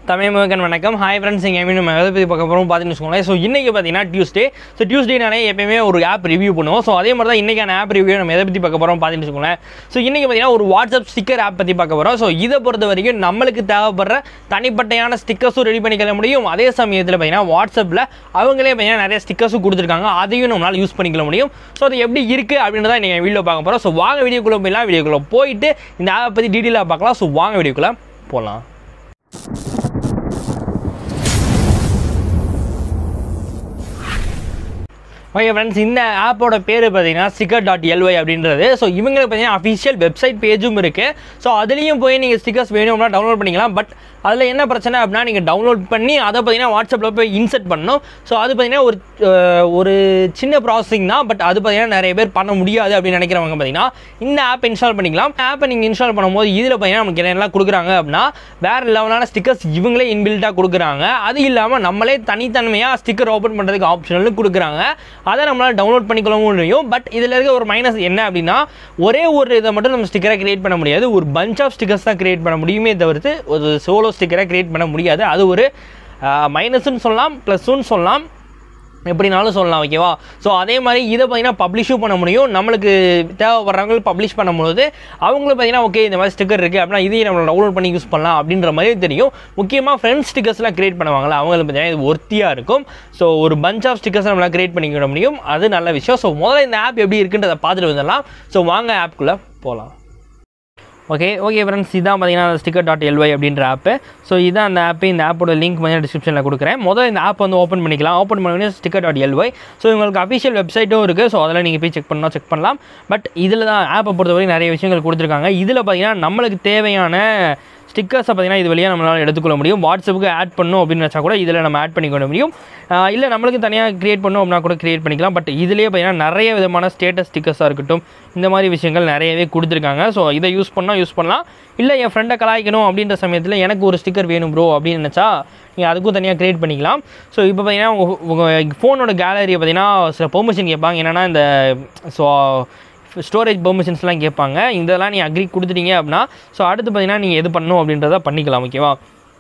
தமிழ் முகன் வணக்கம் hi friends இங்கே மீண்டும் நம்ம எதை பற்றி பார்க்க போகிறோம் பார்த்தீங்கன்னு வச்சுக்கோங்களேன் ஸோ இன்றைக்கி பார்த்தீங்கன்னா டியூஸ்டே ஸோ டியூஸ்டேனாலே எப்பயுமே ஒரு ஆப் ரிவ்யூ பண்ணுவோம் ஸோ அதே மாதிரி தான் இன்றைக்கான ஆப் ரிவ்யூ நம்ம எதை பற்றி பார்க்க போகிறோம் பார்த்தீங்கன்னு வச்சுக்கோங்களேன் ஸோ இன்றைக்கி பார்த்தீங்கன்னா ஒரு வாட்ஸ்அப் ஸ்டிக்கர் ஆப் பற்றி பார்க்க போகிறோம் ஸோ இதை பொறுத்த வரைக்கும் நம்மளுக்கு தேவைப்படுற தனிப்பட்டையான ஸ்டிக்கர்ஸும் ரெடி பண்ணிக்கொள்ள முடியும் அதே சமயத்தில் பார்த்தீங்கன்னா வாட்ஸ்அப்பில் அவங்களே பார்த்தீங்கன்னா நிறைய ஸ்டிக்கர்ஸும் கொடுத்துருக்காங்க அதையும் நம்மளால் யூஸ் பண்ணிக்கொள்ள முடியும் ஸோ அது எப்படி இருக்குது அப்படின்றத நீங்கள் வீடியோ பார்க்க போகிறோம் ஸோ வாங்க வீடியோக்குள்ளே போயிடலாம் வீடியோக்குள்ளே போயிட்டு இந்த ஆப்பை பற்றி டீட்டெயிலாக பார்க்கலாம் ஸோ வாங்க வீடியோக்குள்ளே போகலாம் ஓகே ஃப்ரெண்ட்ஸ் இந்த ஆப்போட பேர் பார்த்தீங்கன்னா ஸ்டிக்கர் டாட் எல்ஒய் அப்படின்றது ஸோ இவங்களுக்கு பார்த்தீங்கன்னா அஃபிஷியல் வெப்சைட் பேஜும் இருக்குது ஸோ அதுலேயும் போய் நீங்கள் ஸ்டிக்கர்ஸ் வேணும்னா டவுன்லோட் பண்ணிக்கலாம் பட் அதில் என்ன பிரச்சனை அப்படின்னா நீங்கள் டவுன்லோட் பண்ணி அதை பார்த்தீங்கன்னா வாட்ஸ்அப்பில் போய் இன்சர்ட் பண்ணணும் ஸோ அது பார்த்தீங்கன்னா ஒரு அஹ், ஒரு சின்ன ப்ராசஸிங் தான் பட் அது பார்த்தீங்கன்னா நிறைய பேர் பண்ண முடியாது அப்படின்னு நினைக்கிறவங்க பார்த்தீங்கன்னா இந்த ஆப் இன்ஸ்டால் பண்ணிக்கலாம் ஆப்பை நீங்கள் இன்ஸ்டால் பண்ணும்போது இதில் பார்த்தீங்கன்னா நமக்கு என்னெல்லாம் கொடுக்குறாங்க அப்படின்னா வேறு லெவலான ஸ்டிக்கர்ஸ் இவங்களே இன்பில்ட்டாக கொடுக்குறாங்க அது இல்லாமல் நம்மளே தனித்தன்மையாக ஸ்டிக்கர் ஓப்பன் பண்ணுறதுக்கு ஆப்ஷனல் கொடுக்குறாங்க அதை நம்மளால் டவுன்லோட் பண்ணிக்கொள்ளவும் முடியும் பட் இதில் இருக்க ஒரு மைனஸ் என்ன அப்படின்னா ஒரே ஒரு இதை மட்டும் நம்ம ஸ்டிக்கரை கிரியேட் பண்ண முடியாது ஒரு பஞ்ச் ஆஃப் ஸ்டிக்கர்ஸ் தான் கிரியேட் பண்ண முடியுமே தவிர்த்து ஒரு சோலோ ஸ்டிக்கரை கிரியேட் பண்ண முடியாது அது ஒரு மைனஸ்ன்னு சொல்லலாம் ப்ளஸ்ஸுன்னு சொல்லலாம் எப்படினாலும் சொல்லலாம் ஓகேவா ஸோ அதே மாதிரி இதை பார்த்தீங்கன்னா பப்ளிஷும் பண்ண முடியும் நம்மளுக்கு தேவைப்படுறவங்க பப்ளிஷ் பண்ணும்போது அவங்களும் பார்த்தீங்கன்னா ஓகே இந்த மாதிரி ஸ்டிக்கர் இருக்குது அப்படின்னா இதையும் நம்ம டவுன்லோட் பண்ணி யூஸ் பண்ணலாம் அப்படின்ற மாதிரி தெரியும் முக்கியமாக ஃப்ரெண்ட்ஸ் ஸ்டிக்கர்ஸ்லாம் கிரியேட் பண்ணுவாங்களா அவங்களுக்கு பார்த்தீங்கன்னா இது ஒர்த்தியாக இருக்கும் ஸோ ஒரு பஞ்ச் ஆஃப் ஸ்டிக்கர்ஸ் நம்மளால் கிரியேட் பண்ணிக்கிட முடியும் அது நல்ல விஷயம் ஸோ முதல்ல இந்த ஆப் எப்படி இருக்குன்றதை பார்த்துட்டு வந்துடலாம் ஸோ வாங்க ஆப்குள்ளே போகலாம் ஓகே ஓகே ஃப்ரெண்ட்ஸ் இதான் பார்த்தீங்கன்னா ஸ்டிக்கர் டாட் எல்ஒய் அப்படின்ற ஆப்பு ஸோ இதான் அந்த ஆப்பு இந்த ஆப்போட லிங்க் வந்து டிஸ்கிரிப்ஷனில் கொடுக்குறேன் முதல்ல இந்த ஆப் வந்து ஓப்பன் பண்ணிக்கலாம் ஓப்பன் பண்ணி ஸ்டிக்கர் டாட் எல்ஒய் ஸோ உங்களுக்கு அஃபிஷியல் வெப்சைட்டும் இருக்குது ஸோ அதில் நீங்கள் போய் செக் பண்ணால் செக் பண்ணலாம் பட் இதில் தான் ஆப்பை பொறுத்தவரை நிறைய விஷயங்கள் கொடுத்துருக்காங்க இதில் பார்த்தீங்கன்னா நம்மளுக்கு தேவையான ஸ்டிக்கர்ஸை பார்த்தீங்கன்னா இது வழியாக நம்மளால் எடுத்துக்கொள்ள முடியும் வாட்ஸ்அப்புக்கு ஆட் பண்ணணும் அப்படின்னு வச்சா கூட இதில் நம்ம ஆட் பண்ணிக்கொள்ள முடியும் ஆஹ் இல்லை நம்மளுக்கு தனியாக கிரியேட் பண்ணணும் அப்படின்னா கூட கிரியேட் பண்ணிக்கலாம் பட் இதுலேயே பார்த்தீங்கன்னா நிறைய விதமான ஸ்டேட்டஸ் ஸ்டிக்கர்ஸாக இருக்கட்டும் இந்த மாதிரி விஷயங்கள் நிறையவே கொடுத்துருக்காங்க ஸோ இதை யூஸ் பண்ணால் யூஸ் பண்ணலாம் இல்லை என் ஃப்ரெண்டை கலாய்க்கணும் அப்படின்ற சமயத்தில் எனக்கு ஒரு ஸ்டிக்கர் வேணும் ப்ரோ அப்படின்னு நினச்சா நீங்கள் அதுக்கும் தனியாக கிரியேட் பண்ணிக்கலாம் ஸோ இப்போ பார்த்தீங்கன்னா உங்கள் உங்கள் ஃபோனோட கேலரியை பார்த்தீங்கன்னா சில பெர்மிஷன் கேட்பாங்க என்னென்னா இந்த ஸோ ஸ்டோரேஜ் பெர்மிஷன்ஸ்லாம் கேட்பாங்க இதெல்லாம் நீ அக்ரி கொடுத்துட்டீங்க அப்படின்னா ஸோ அடுத்து பார்த்தீங்கன்னா நீங்கள் எது பண்ணணும் அப்படின்றத பண்ணிக்கலாம் ஓகேவா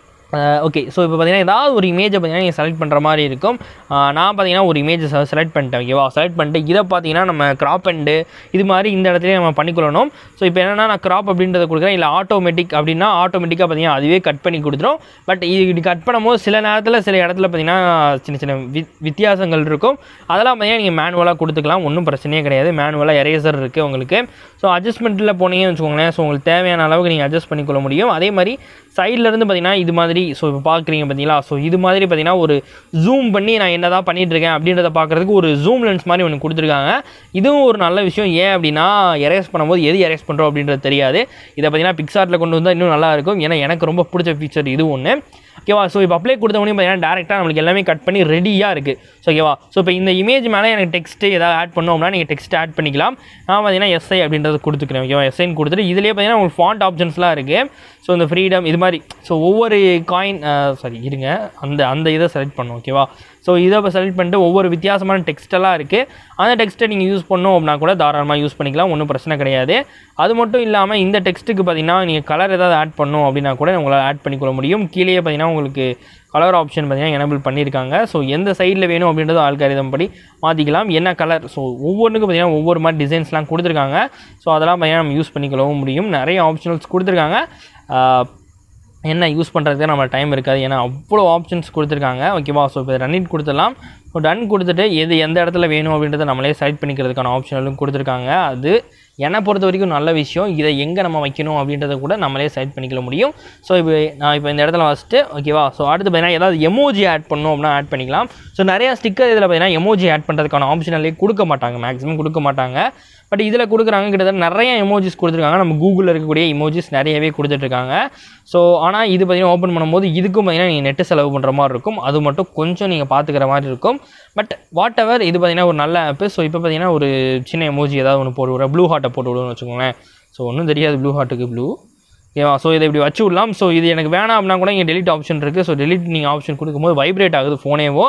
ஓகே ஸோ இப்போ பார்த்தீங்கன்னா ஏதாவது ஒரு இமேஜை பார்த்தீங்கன்னா நீங்கள் செலக்ட் பண்ணுற மாதிரி இருக்கும் அஹ் நான் பார்த்தீங்கன்னா ஒரு இமேஜை செலக்ட் பண்ணிட்டேன் ஓகேவா செலக்ட் பண்ணிட்டு இதை பார்த்தீங்கன்னா நம்ம கிராப் அண்டு இது மாதிரி இந்த இடத்துலயே நம்ம பண்ணிக்கொள்ளணும் ஸோ இப்போ என்னென்னா நான் கிராப் அப்படின்றத கொடுக்குறேன் இல்லை ஆட்டோமேட்டிக் அப்படின்னா ஆட்டோமேட்டிக்காக பார்த்தீங்கன்னா அதுவே கட் பண்ணி கொடுத்துரும் பட் இது கட் பண்ணும்போது சில நேரத்தில் சில இடத்துல பார்த்தீங்கன்னா சின்ன சின்ன வி- வித்தியாசங்கள் இருக்கும் அதெல்லாம் பார்த்தீங்கன்னா நீங்கள் மேனுவலாக கொடுத்துக்கலாம் ஒன்றும் பிரச்சனையே கிடையாது மேனுவலாக எரேசர் இருக்குது உங்களுக்கு ஸோ அட்ஜஸ்ட்மெண்ட்டில் போனீங்கன்னு வச்சுக்கோங்களேன் ஸோ உங்களுக்கு தேவையான அளவுக்கு நீங்கள் அட்ஜஸ்ட் பண்ணிக்கொள்ள முடியும் அதே மாதிரி சைடில் இருந்து பார்த்தீங்கன்னா இது மாதிரி ஸோ இப்போ பார்க்குறீங்க பார்த்தீங்களா ஸோ இது மாதிரி பார்த்தீங்கன்னா ஒரு ஜூம் பண்ணி நான் என்ன தான் பண்ணிட்டு இருக்கேன் அப்படின்றத பார்க்குறதுக்கு ஒரு ஜூம் லென்ஸ் மாதிரி ஒன்று கொடுத்துருக்காங்க இதுவும் ஒரு நல்ல விஷயம் ஏன் அப்படின்னா எரேஸ் பண்ணும்போது எது எரேஸ் பண்ணுறோம் அப்படின்றது தெரியாது இதை பார்த்தீங்கன்னா பிக்சார்ட்டில் கொண்டு வந்தால் இன்னும் நல்லா இருக்கும் ஏன்னா எனக்கு ரொம்ப பிடிச்ச ஃபீச்சர் இது ஒன்று ஓகேவா ஸோ இப்போ அப்ளை கொடுத்த உடனே பார்த்தீங்கன்னா டேரெக்டாக நம்மளுக்கு எல்லாமே கட் பண்ணி ரெடியாக இருக்குது ஸோ ஓகேவா ஸோ இப்போ இந்த இமேஜ் மேலே எனக்கு டெக்ஸ்ட்டு ஏதாவது ஆட் பண்ணோம் அப்படின்னா நீங்கள் டெக்ஸ்ட் ஆட் பண்ணிக்கலாம் நான் பார்த்தீங்கன்னா எஸ்ஐ அப்படின்றது கொடுத்துக்கிறேன் ஓகேவா எஸ்ஐன்னு கொடுத்துட்டு இதுலேயே பார்த்தீங்கன்னா உங்களுக்கு ஃபாண்ட் ஆப்ஷன்ஸ்லாம் இருக்குது ஸோ இந்த ஃப்ரீடம் இது மாதிரி ஸோ ஒவ்வொரு காயின் சாரி இருங்க அந்த அந்த இதை செலக்ட் பண்ணும் ஓகேவா ஸோ இதை இப்போ செலக்ட் பண்ணிட்டு ஒவ்வொரு வித்தியாசமான டெக்ஸ்டெல்லாம் இருக்குது அந்த டெக்ஸ்ட்டை நீங்கள் யூஸ் பண்ணோம் அப்படின்னா கூட தாராளமாக யூஸ் பண்ணிக்கலாம் ஒன்றும் பிரச்சனை கிடையாது அது மட்டும் இல்லாமல் இந்த டெக்ஸ்ட்டுக்கு பார்த்தீங்கன்னா நீங்கள் கலர் ஏதாவது ஆட் பண்ணணும் அப்படின்னா கூட உங்களால் ஆட் பண்ணிக்கொள்ள முடியும் கீழேயே பார்த்தீங்கன்னா உங்களுக்கு கலர் ஆப்ஷன் பார்த்தீங்கன்னா எனபிள் பண்ணியிருக்காங்க ஸோ எந்த சைடில் வேணும் அப்படின்றது ஆல்காரிதம் படி மாற்றிக்கலாம் என்ன கலர் ஸோ ஒவ்வொன்றுக்கும் பார்த்தீங்கன்னா ஒவ்வொரு மாதிரி டிசைன்ஸ்லாம் கொடுத்துருக்காங்க ஸோ அதெல்லாம் பார்த்தீங்கன்னா நம்ம யூஸ் பண்ணிக்கொள்ளவும் முடியும் நிறைய ஆப்ஷனல்ஸ் கொடுத்துருக்காங்க ஆஹ், என்ன யூஸ் பண்ணுறதுக்கு நம்ம டைம் இருக்காது ஏன்னா அவ்வளோ ஆப்ஷன்ஸ் கொடுத்துருக்காங்க ஓகேவா ஸோ இப்போ ரன்னிட் கொடுத்துடலாம் ஸோ டன் கொடுத்துட்டு எது எந்த இடத்துல வேணும் அப்படின்றத நம்மளே செலக்ட் பண்ணிக்கிறதுக்கான ஆப்ஷனலும் கொடுத்துருக்காங்க அது என்னை பொறுத்த வரைக்கும் நல்ல விஷயம் இதை எங்கே நம்ம வைக்கணும் அப்படின்றத கூட நம்மளே செலக்ட் பண்ணிக்க முடியும் ஸோ இப்போ நான் இப்போ இந்த இடத்துல வச்சுட்டு ஓகேவா ஸோ அடுத்து பார்த்தீங்கன்னா ஏதாவது எமோஜி ஆட் பண்ணணும் அப்படின்னா ஆட் பண்ணிக்கலாம் ஸோ நிறையா ஸ்டிக்கர் இதில் பார்த்தீங்கன்னா எமோஜி ஆட் பண்ணுறதுக்கான ஆப்ஷனலே கொடுக்க மாட்டாங்க மேக்ஸிமம் கொடுக்க மாட்டாங்க பட் இதில் கொடுக்குறாங்க கிட்டத்தட்ட நிறைய எமோஜிஸ் கொடுத்துருக்காங்க நம்ம கூகுளில் இருக்கக்கூடிய எமோஜிஸ் நிறையவே கொடுத்துட்ருக்காங்க ஸோ ஆனால் இது பார்த்தீங்கன்னா ஓப்பன் பண்ணும்போது இதுக்கும் பார்த்தீங்கன்னா நீங்கள் நெட்டு செலவு பண்ணுற மாதிரி இருக்கும் அது மட்டும் கொஞ்சம் நீங்கள் பார்த்துக்கிற மாதிரி இருக்கும் பட் வாட் எவர் இது பார்த்தீங்கன்னா ஒரு நல்ல ஆப்பு ஸோ இப்போ பார்த்தீங்கன்னா ஒரு சின்ன எமோஜி ஏதாவது ஒன்று போட்டு விடுற ப்ளூ ஹார்ட்டை போட்டு விடுவோம்னு வச்சுக்கோங்களேன் ஸோ ஒன்றும் தெரியாது ப்ளூ ஹார்ட்டுக்கு ப்ளூ ஓகேவா ஸோ இதை இப்படி வச்சு விடலாம் ஸோ இது எனக்கு வேணாம் அப்படின்னா கூட இங்கே டெலிட் ஆப்ஷன் இருக்குது ஸோ டெலிட் நீங்கள் ஆப்ஷன் கொடுக்கும்போது வைப்ரேட் ஆகுது ஃபோனேவோ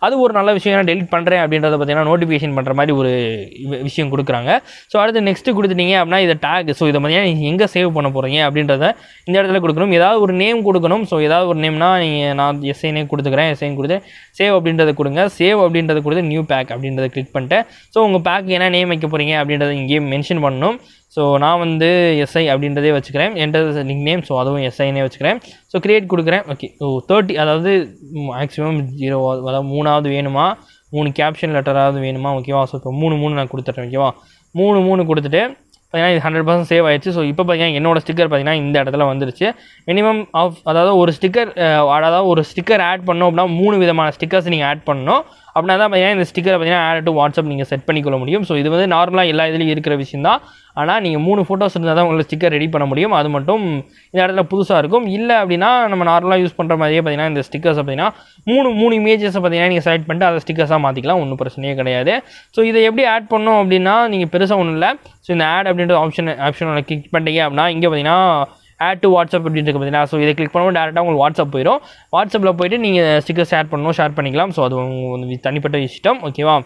அது ஒரு நல்ல விஷயம் ஏன்னா டெலிட் பண்ணுறேன் அப்படின்றத பார்த்தீங்கன்னா நோட்டிஃபிகேஷன் பண்ணுற மாதிரி ஒரு வி- விஷயம் கொடுக்குறாங்க ஸோ அடுத்து நெக்ஸ்ட்டு கொடுத்துட்டீங்க அப்படின்னா இதை டேக் ஸோ இதை பார்த்தீங்கன்னா நீங்கள் எங்கே சேவ் பண்ண போகிறீங்க அப்படின்றத இந்த இடத்துல கொடுக்கணும் ஏதாவது ஒரு நேம் கொடுக்கணும் ஸோ ஏதாவது ஒரு நேம்னா நீங்கள் நான் எஸ்ஐனே கொடுத்துக்கிறேன் எஸ்ஐன்னு கொடுத்து சேவ் அப்படின்றத கொடுங்க சேவ் அப்படின்றத கொடுத்து நியூ பேக் அப்படின்றத கிளிக் பண்ணிட்டு ஸோ உங்கள் பேக் என்ன நேம் வைக்க போகிறீங்க அப்படின்றத இங்கேயே மென்ஷன் பண்ணணும் ஸோ நான் வந்து எஸ்ஐ அப்படின்றதே வச்சுக்கிறேன் என்கிட்ட நிக் நேம் ஸோ அதுவும் எஸ்ஐனே வச்சுக்கிறேன் ஸோ கிரியேட் கொடுக்குறேன் ஓகே ஓ தேர்ட்டி அதாவது மேக்ஸிமம் ஜீரோ அதாவது மூணாவது வேணுமா மூணு கேப்ஷன் லெட்டராவது வேணுமா ஓகேவா ஸோ இப்போ மூணு மூணு நான் கொடுத்துட்றேன் ஓகேவா மூணு மூணு கொடுத்துட்டு பார்த்தீங்கன்னா இது ஹண்ட்ரட் பர்சன்ட் சேவ் ஆயிடுச்சு ஸோ இப்போ பார்த்தீங்கன்னா என்னோட ஸ்டிக்கர் பார்த்தீங்கன்னா இந்த இடத்துல வந்துருச்சு மினிமம் ஆஃப் அதாவது ஒரு ஸ்டிக்கர் அதாவது ஒரு ஸ்டிக்கர் ஆட் பண்ணோம் அப்படின்னா மூணு விதமான ஸ்டிக்கர்ஸ் நீங்கள் ஆட் பண்ணணும் அப்படின்னா தான் பார்த்தீங்கன்னா இந்த ஸ்டிக்கரை பார்த்தீங்கன்னா ஆட் டு வாட்ஸ்அப் நீங்கள் செட் பண்ணிக்கொள்ள முடியும் ஸோ இது வந்து நார்மலாக எல்லா இதுலேயும் இருக்கிற விஷயம் தான் ஆனால் நீங்கள் மூணு ஃபோட்டோஸ் இருந்தால் தான் உங்களுக்கு ஸ்டிக்கர் ரெடி பண்ண முடியும் அது மட்டும் இந்த இடத்துல புதுசாக இருக்கும் இல்லை அப்படின்னா நம்ம நார்மலாக யூஸ் பண்ணுற மாதிரியே பார்த்தீங்கன்னா இந்த ஸ்டிக்கர்ஸ் பார்த்தீங்கன்னா மூணு மூணு இமேஜஸை பார்த்தீங்கன்னா நீங்கள் செலக்ட் பண்ணிட்டு அதை ஸ்டிக்கர்ஸாக மாற்றிக்கலாம் ஒன்றும் பிரச்சனையே கிடையாது ஸோ இதை எப்படி ஆட் பண்ணோம் அப்படின்னா நீங்கள் பெருசாக ஒன்றும் இல்லை ஸோ இந்த ஆட் அப்படின்ற ஆப்ஷன் ஆப்ஷனில் கிளிக் பண்ணிட்டீங்க அப்படின்னா இங்கே பார்த்தீங்கன்னா ஆட் டு வாட்ஸ்அப் அப்படின்ட்டு இருக்கு பார்த்தீங்கன்னா ஸோ இதை கிளிக் பண்ணும்போது டேரெக்டாக உங்களுக்கு வாட்ஸ்அப் போயிடும் வாட்ஸ்அப்பில் போயிட்டு நீங்கள் ஸ்டிக்கர்ஸ் ஷேர் பண்ணணும் ஷேர் பண்ணிக்கலாம் ஸோ அது உங்க வந்து தனிப்பட்ட இஷ்டம் ஓகேவா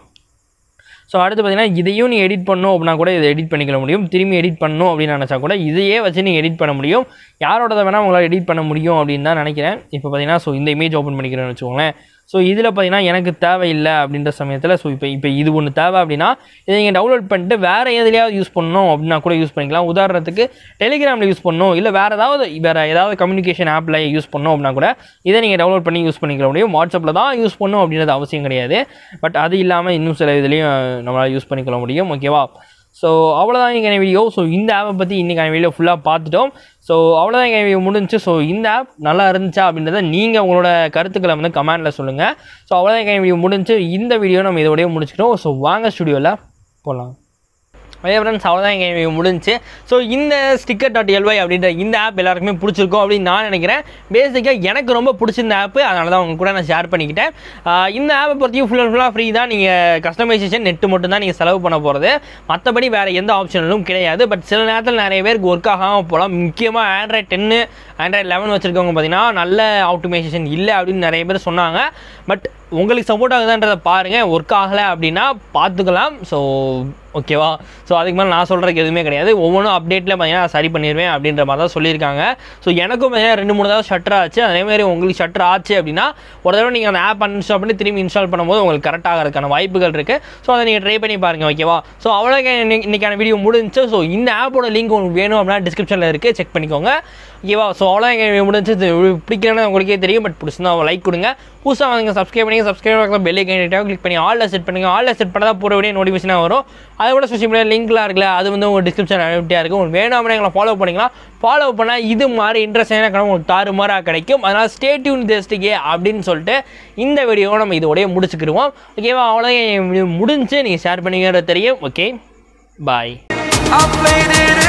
ஸோ அடுத்து பார்த்தீங்கன்னா இதையும் நீங்கள் எடிட் பண்ணணும் அப்படின்னா கூட இதை எடிட் பண்ணிக்க முடியும் திரும்பி எடிட் பண்ணணும் அப்படின்னு நினச்சா கூட இதையே வச்சு நீங்கள் எடிட் பண்ண முடியும் யாரோடத வேணால் உங்களால் எடிட் பண்ண முடியும் அப்படின்னு தான் நினைக்கிறேன் இப்போ பார்த்தீங்கன்னா ஸோ இந்த இமேஜ் ஓப்பன் பண்ணிக்கிறேன்னு வச்சுக்கோங்களேன் ஸோ இதில் பார்த்தீங்கன்னா எனக்கு தேவையில்லை அப்படின்ற சமயத்தில் ஸோ இப்போ இப்போ இது ஒன்று தேவை அப்படின்னா இதை நீங்கள் டவுன்லோட் பண்ணிட்டு வேறு எதுலையாவது யூஸ் பண்ணணும் அப்படின்னா கூட யூஸ் பண்ணிக்கலாம் உதாரணத்துக்கு டெலிகிராமில் யூஸ் பண்ணணும் இல்லை வேறு ஏதாவது வேறு ஏதாவது கம்யூனிகேஷன் ஆப்பில் யூஸ் பண்ணணும் அப்படின்னா கூட இதை நீங்கள் டவுன்லோட் பண்ணி யூஸ் பண்ணிக்க முடியும் வாட்ஸ்அப்பில் தான் யூஸ் பண்ணணும் அப்படின்றது அவசியம் கிடையாது பட் அது இல்லாமல் இன்னும் சில இதுலேயும் நம்மளால் யூஸ் பண்ணிக்கொள்ள முடியும் ஓகேவா ஸோ அவ்வளோதான் இன்றைக்கான வீடியோ ஸோ இந்த ஆப்பை பற்றி இன்றைக்கான வீடியோ ஃபுல்லாக பார்த்துட்டோம் ஸோ அவ்வளோதான் எங்கள் வீடியோ முடிஞ்சுச்சு ஸோ இந்த ஆப் நல்லா இருந்துச்சா அப்படின்றத நீங்கள் உங்களோட கருத்துக்களை வந்து கமெண்டில் சொல்லுங்கள் ஸோ அவ்வளோதான் எங்கள் வீடியோ முடிஞ்சு இந்த வீடியோ நம்ம இதோடய முடிச்சிட்டோம் ஸோ வாங்க ஸ்டுடியோவில் போகலாம் அதே ஃப்ரெண்ட்ஸ் அவ்வளோதான் எங்கள் வீடியோ முடிஞ்சுச்சு ஸோ இந்த ஸ்டிக்கர் டாட் எல்ஒய் அப்படின்ற இந்த ஆப் எல்லாருக்குமே பிடிச்சிருக்கும் அப்படின்னு நான் நினைக்கிறேன் பேசிக்காக எனக்கு ரொம்ப பிடிச்சிருந்த ஆப் அதனால தான் உங்க கூட நான் ஷேர் பண்ணிக்கிட்டேன் ஆஹ் இந்த ஆப்பை பொறுத்தையும் ஃபுல் அண்ட் ஃபுல்லாக ஃப்ரீ தான் நீங்கள் கஸ்டமைசேஷன் நெட்டு மட்டும் தான் நீங்கள் செலவு பண்ண போகிறது மற்றபடி வேறு எந்த ஆப்ஷனும் கிடையாது பட் சில நேரத்தில் நிறைய பேருக்கு ஒர்க் ஆகாமல் போகலாம் முக்கியமாக ஆண்ட்ராய்ட் டென்னு ஆண்ட்ராய்ட் லெவன் வச்சுருக்கவங்க பார்த்தீங்கன்னா நல்ல ஆப்டிமைசேஷன் இல்லை அப்படின்னு நிறைய பேர் சொன்னாங்க பட் உங்களுக்கு சப்போர்ட் ஆகுதான்றதை பாருங்கள் ஒர்க் ஆகலை அப்படின்னா பார்த்துக்கலாம் ஸோ ஓகேவா ஸோ அதுக்கு மேலே நான் சொல்கிறதுக்கு எதுவுமே கிடையாது ஒவ்வொன்றும் அப்டேட்டில் பார்த்தீங்கன்னா சரி பண்ணிடுவேன் அப்படின்ற மாதிரி தான் சொல்லியிருக்காங்க ஸோ எனக்கும் பார்த்தீங்கன்னா ரெண்டு மூணு தடவை ஷட்டர் ஆச்சு அதேமாதிரி உங்களுக்கு ஷட்டர் ஆச்சு அப்படின்னா ஒரு தடவை நீங்கள் அந்த ஆப் அன்இன்ஸ்டால் பண்ணி திரும்பி இன்ஸ்டால் பண்ணும்போது உங்களுக்கு கரெக்ட் ஆகிறதுக்கான வாய்ப்புகள் இருக்குது ஸோ அதை நீங்கள் ட்ரை பண்ணி பாருங்கள் ஓகேவா ஸோ அவ்வளோ இன்னைக்கான வீடியோ முடிஞ்சு ஸோ இந்த ஆப்போட லிங்க் உங்களுக்கு வேணும் அப்படின்னா டிஸ்கிரிப்ஷனில் இருக்குது செக் பண்ணிக்கோங்க ஓகேவா ஸோ அவ்வளோ எங்கள் முடிஞ்சு இது பிடிக்கலன்னு உங்களுக்கே தெரியும் பட் பிடிச்சிருந்தா லைக் கொடுங்க புதுசாக வந்து சப்ஸ்கிரைப் பண்ணி சப்ஸ்கிரைப் பெல் கேண்டிட்டாக கிளிக் பண்ணி ஆலில் செட் பண்ணுங்க ஆலில் செட் பண்ணால் தான் போகிற வீடியோ நோட்டிஃபிகேஷனாக வரும் அதை விட சோஷியல் மீடியா லிங்க்லாம் இருக்குல்ல அது வந்து உங்கள் டிஸ்கிரிப்ஷன் அனுப்பிட்டியாக இருக்கும் உங்களுக்கு வேணும் அப்படின்னா எங்களை ஃபாலோ பண்ணிக்கலாம் ஃபாலோ பண்ணால் இது மாதிரி இன்ட்ரெஸ்டான கணக்கு உங்களுக்கு தாறுமாறாக கிடைக்கும் அதனால் ஸ்டே டியூன் தேஸ்டிகே அப்படின்னு சொல்லிட்டு இந்த வீடியோவை நம்ம இதோடய முடிச்சுக்கிடுவோம் ஓகேவா அவ்வளோதான் முடிஞ்சு நீங்கள் ஷேர் பண்ணிக்கிறது தெரியும் okay bye I played it